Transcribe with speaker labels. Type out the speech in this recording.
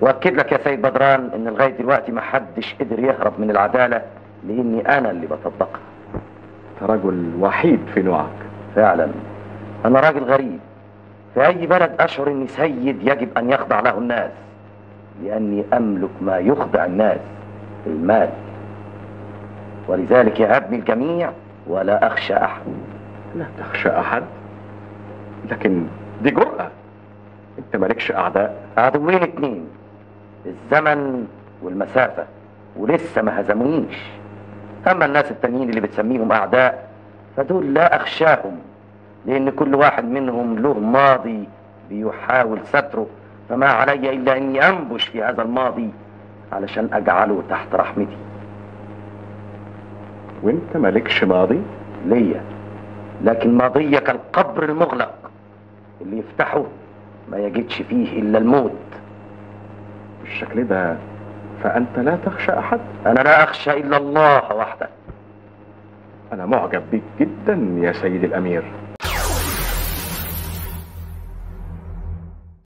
Speaker 1: واكد لك يا سيد بدران ان لغايه دلوقتي ما حدش قدر يهرب من العداله لاني انا اللي بطبقها
Speaker 2: انت رجل وحيد في نوعك
Speaker 1: فعلا انا راجل غريب في اي بلد اشعر اني سيد يجب ان يخضع له الناس لاني املك ما يخضع الناس المال ولذلك يهبني الجميع ولا اخشى احد
Speaker 2: لا تخشى احد لكن دي جرأة انت مالكش اعداء
Speaker 1: عدوين اتنين الزمن والمسافة ولسه ما هزمونيش أما الناس التانيين اللي بتسميهم أعداء فدول لا أخشاهم لأن كل واحد منهم له ماضي بيحاول ستره فما علي إلا أني أنبش في هذا الماضي علشان أجعله تحت رحمتي
Speaker 2: وانت مالكش ماضي
Speaker 1: ليا لكن ماضية كالقبر المغلق اللي يفتحه ما يجدش فيه إلا الموت
Speaker 2: بالشكل ده فانت لا تخشى احد
Speaker 1: أنا لا أخشى إلا الله وحده
Speaker 2: انا معجب بيك جدا يا سيدي الامير